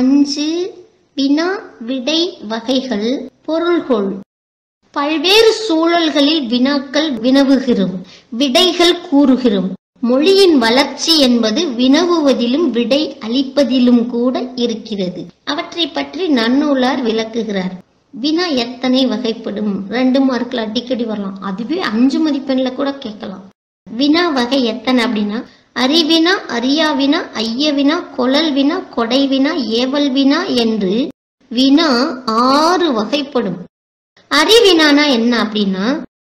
அஞ்சு வினா விடை வகைகள் பொருள்கொள் பல்வேறு சூழல்களில் வினாக்கள் வினவுகிறோம் விடைகள் கூறுகிறோம் மொழியின் வளர்ச்சி என்பது வினவுவதிலும் விடை அளிப்பதிலும் கூட இருக்கிறது அவற்றை பற்றி நன்னூலார் விளக்குகிறார் வினா எத்தனை வகைப்படும் ரெண்டு மார்க்ல அடிக்கடி வரலாம் அதுவே அஞ்சு மதிப்பெண்ல கூட கேட்கலாம் வினா வகை எத்தனை அப்படின்னா அறிவினா அறியாவினா ஐயவினா கொழல் வினா கொடை வினா ஏவல் வினா என்று வினா ஆறு வகைப்படும் அறிவினானா என்ன அப்படின்னா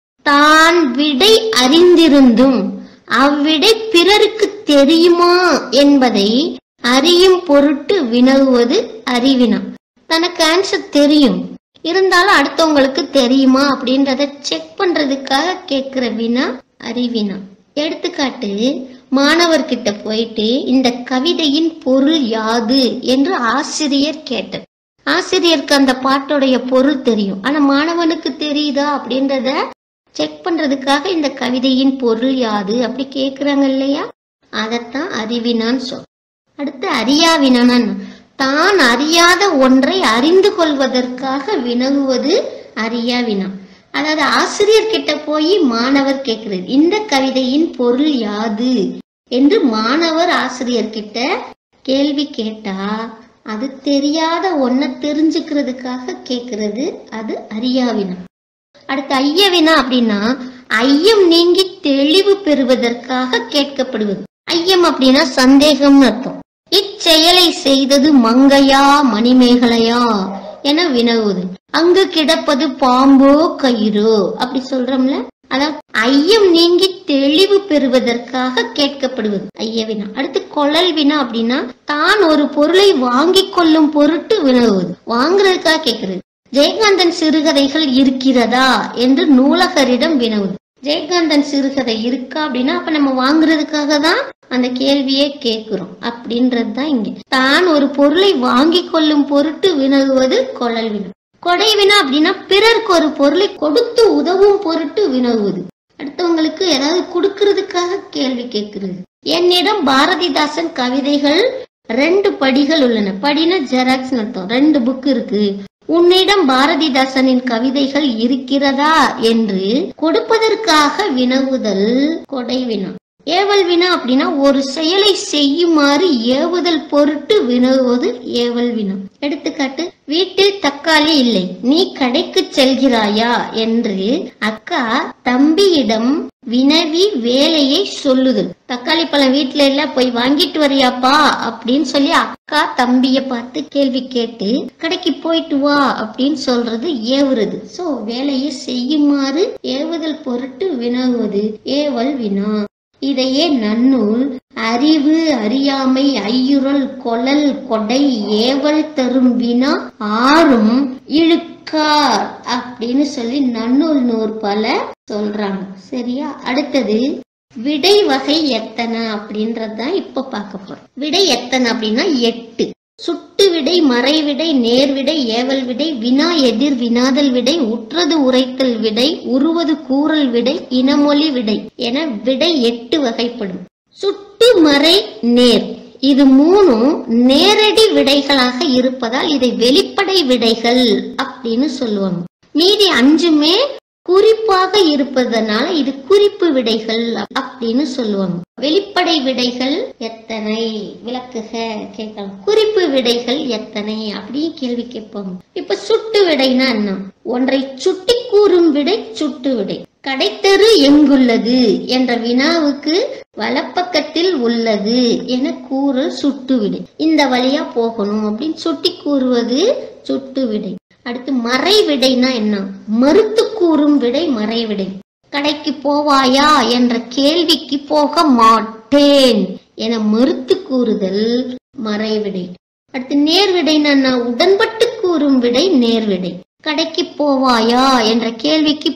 தான் விடை அறிந்திருந்தும் அவ்விடை பிறருக்கு தெரியுமா என்பதை அறியும் பொருட்டு வினவுவது அறிவினா தனக்கு ஆன்சர் தெரியும் இருந்தாலும் அடுத்தவங்களுக்கு தெரியுமா அப்படின்றத செக் பண்றதுக்காக கேட்கிற வினா அறிவினா எடுத்துக்காட்டு மாணவர்கிட்ட போயிட்டு இந்த கவிதையின் பொருள் யாது என்று ஆசிரியர் கேட்டார் ஆசிரியருக்கு அந்த பாட்டுடைய பொருள் தெரியும் ஆனா மாணவனுக்கு தெரியுதா அப்படின்றத செக் பண்றதுக்காக இந்த கவிதையின் பொருள் யாது அப்படி கேக்குறாங்க இல்லையா அதத்தான் அறிவினான்னு சொல் அடுத்து அறியாவினான் தான் அறியாத ஒன்றை அறிந்து கொள்வதற்காக வினவுவது அறியாவினா அதாவது ஆசிரியர் கிட்ட போய் மாணவர் கேட்கிறது இந்த கவிதையின் பொருள் யாது என்று மாணவர் ஆசிரியர் கிட்ட கேள்வி கேட்டா அது தெரியாத ஒன்ன தெரிஞ்சுக்கிறதுக்காக கேட்கிறது அது அறியாவினா அடுத்து ஐயவினா அப்படின்னா ஐயம் நீங்கி தெளிவு பெறுவதற்காக கேட்கப்படுவது ஐயம் அப்படின்னா சந்தேகம்னு அர்த்தம் இச்செயலை செய்தது மங்கையா மணிமேகலையா என வினவுவது அங்கு கிடப்பது பாம்போ கயிறோ அப்படி சொல்றோம்ல அதாவது ஐயம் நீங்கி தெளிவு பெறுவதற்காக கேட்கப்படுவது ஐயவினா அடுத்து கொழல் வினா அப்படின்னா தான் ஒரு பொருளை வாங்கிக் கொள்ளும் பொருட்டு வினவுவது வாங்குறதுக்காக கேட்கிறது ஜெயகாந்தன் சிறுகதைகள் இருக்கிறதா என்று நூலகரிடம் வினவுது ஜெயகாந்தன் சிறுகதை இருக்கா அப்படின்னா அப்ப நம்ம வாங்குறதுக்காக தான் அந்த கேள்வியே கேட்கிறோம் அப்படின்றது தான் இங்க தான் ஒரு பொருளை வாங்கிக் கொள்ளும் பொருட்டு வினவுவது கொழல் வினா கொடை வினா அப்படின்னா பிறருக்கு ஒரு பொருளை கொடுத்து உதவும் பொருட்டு வினவுவது அடுத்தவங்களுக்கு ஏதாவது கொடுக்கறதுக்காக கேள்வி கேட்கிறது என்னிடம் பாரதிதாசன் கவிதைகள் ரெண்டு படிகள் உள்ளன படினா ஜெராக்ஸ் அர்த்தம் ரெண்டு புக் இருக்கு உன்னிடம் பாரதிதாசனின் கவிதைகள் இருக்கிறதா என்று கொடுப்பதற்காக வினவுதல் கொடை வினா ஏவல் வினா அப்படின்னா ஒரு செயலை செய்யுமாறு ஏவுதல் பொருட்டு வினவுவது ஏவல் வினா எடுத்துக்காட்டு வீட்டில் தக்காளி இல்லை நீ கடைக்கு செல்கிறாயா என்று அக்கா தம்பியிடம் வினவி வேலையை சொல்லுதல் தக்காளி பழம் வீட்டுல இல்ல போய் வாங்கிட்டு வரியாப்பா அப்படின்னு சொல்லி அக்கா தம்பிய பார்த்து கேள்வி கேட்டு கடைக்கு போயிட்டு வா அப்படின்னு சொல்றது ஏவுறது சோ வேலையை செய்யுமாறு ஏவுதல் பொருட்டு வினவுவது ஏவல் வினா இதையே நன்னூல் அறிவு அறியாமை ஐயுறல் கொழல் கொடை ஏவல் தரும் வினா ஆறும் இழுக்கார் அப்படின்னு சொல்லி நன்னூல் நூற்பல சொல்றாங்க சரியா அடுத்தது விடை வகை எத்தனை அப்படின்றதுதான் இப்ப பார்க்க போறோம் விடை எத்தனை அப்படின்னா எட்டு சுட்டு விடை மறைவிடை நேர்விடை ஏவல் விடை வினா எதிர் வினாதல் விடை உற்றது உரைத்தல் விடை உருவது கூறல் விடை இனமொழி விடை என விடை எட்டு வகைப்படும் சுட்டு மறை நேர் இது மூணும் நேரடி விடைகளாக இருப்பதால் இதை வெளிப்படை விடைகள் அப்படின்னு சொல்லுவாங்க மீதி அஞ்சுமே குறிப்பாக இருப்பதனால இது குறிப்பு விடைகள் அப்படின்னு சொல்லுவாங்க வெளிப்படை விடைகள் எத்தனை விளக்குக கேட்கலாம் குறிப்பு விடைகள் எத்தனை அப்படின்னு கேள்வி கேட்பாங்க இப்ப சுட்டு விடைனா என்ன ஒன்றை சுட்டி கூறும் விடை சுட்டு விடை கடைத்தெரு எங்குள்ளது என்ற வினாவுக்கு வலப்பக்கத்தில் உள்ளது என கூறல் சுட்டு விடை இந்த வழியா போகணும் அப்படின்னு சுட்டி கூறுவது சுட்டு விடை அடுத்து மறைவிடைனா என்ன மறுத்து கூறும் விடை மறைவிடை கடைக்கு போவாயா என்ற கேள்விக்கு போக மாட்டேன் என மறுத்து கூறுதல் மறைவிடை அடுத்து நேர்விடைனா என்ன? உடன்பட்டு கூறும் விடை நேர்விடை கடைக்கு போவாயா என்ற கேள்விக்கு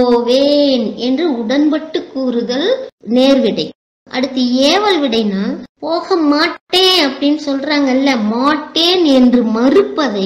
போவேன் என்று உடன்பட்டு கூறுதல் நேர்விடை அடுத்து ஏவல் விடைனா போக மாட்டேன் அப்படின்னு சொல்றாங்கல்ல மாட்டேன் என்று மறுப்பதை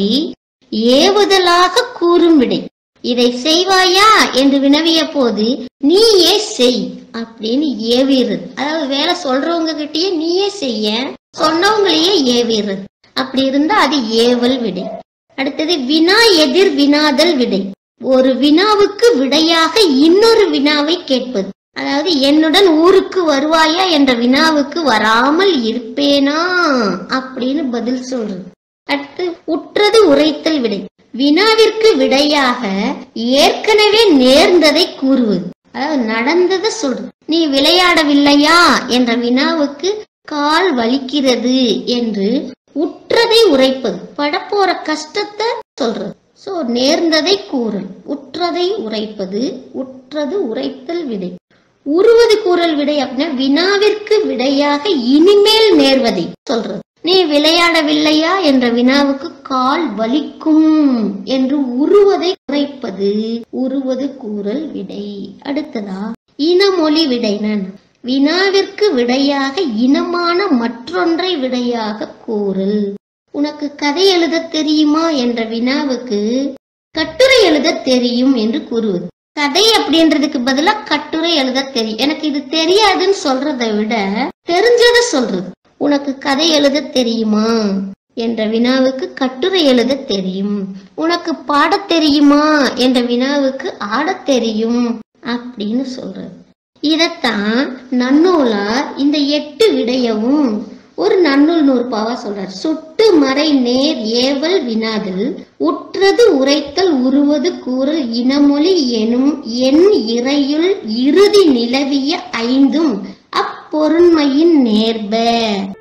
ஏவுதலாக கூறும் விடை இதை செய்வாயா என்று வினவிய போது நீயே செய் அப்படின்னு ஏவிடுறது அதாவது வேலை சொல்றவங்க கிட்டயே நீயே செய்ய சொன்னவங்களையே ஏவிடுறது அப்படி இருந்தா அது ஏவல் விடை அடுத்தது வினா எதிர் வினாதல் விடை ஒரு வினாவுக்கு விடையாக இன்னொரு வினாவை கேட்பது அதாவது என்னுடன் ஊருக்கு வருவாயா என்ற வினாவுக்கு வராமல் இருப்பேனா அப்படின்னு பதில் சொல்றது அடுத்து உற்றது உரைத்தல் விடை வினாவிற்கு விடையாக ஏற்கனவே நேர்ந்ததை கூறுவது அதாவது நடந்ததை சொல்றது நீ விளையாடவில்லையா என்ற வினாவுக்கு கால் வலிக்கிறது என்று உற்றதை உரைப்பது படப்போற கஷ்டத்தை சொல்றது சோ நேர்ந்ததை கூறல் உற்றதை உரைப்பது உற்றது உரைத்தல் விடை உருவது கூறல் விடை அப்படின்னா வினாவிற்கு விடையாக இனிமேல் நேர்வதை சொல்றது நீ விளையாடவில்லையா என்ற வினாவுக்கு கால் வலிக்கும் என்று உருவதை குறைப்பது உருவது கூறல் விடை அடுத்ததா இனமொழி விடைனன் வினாவிற்கு விடையாக இனமான மற்றொன்றை விடையாக கூறல் உனக்கு கதை எழுத தெரியுமா என்ற வினாவுக்கு கட்டுரை எழுத தெரியும் என்று கூறுவது கதை அப்படின்றதுக்கு பதிலா கட்டுரை எழுத தெரியும் எனக்கு இது தெரியாதுன்னு சொல்றதை விட தெரிஞ்சதை சொல்றது உனக்கு கதை எழுத தெரியுமா என்ற வினாவுக்கு கட்டுரை எழுத தெரியும் உனக்கு பாடத் தெரியுமா என்ற வினாவுக்கு ஆடத் தெரியும் அப்படின்னு சொல்றது இதத்தான் நன்னூலார் இந்த எட்டு விடையவும் ஒரு நன்னூல் நூற்பாவா சொல்றார் சுட்டு மறை நேர் ஏவல் வினாதல் உற்றது உரைத்தல் உருவது கூறல் இனமொழி எனும் என் இறையுள் இறுதி நிலவிய ஐந்தும் அப்பொருண்மையின் நேர்ப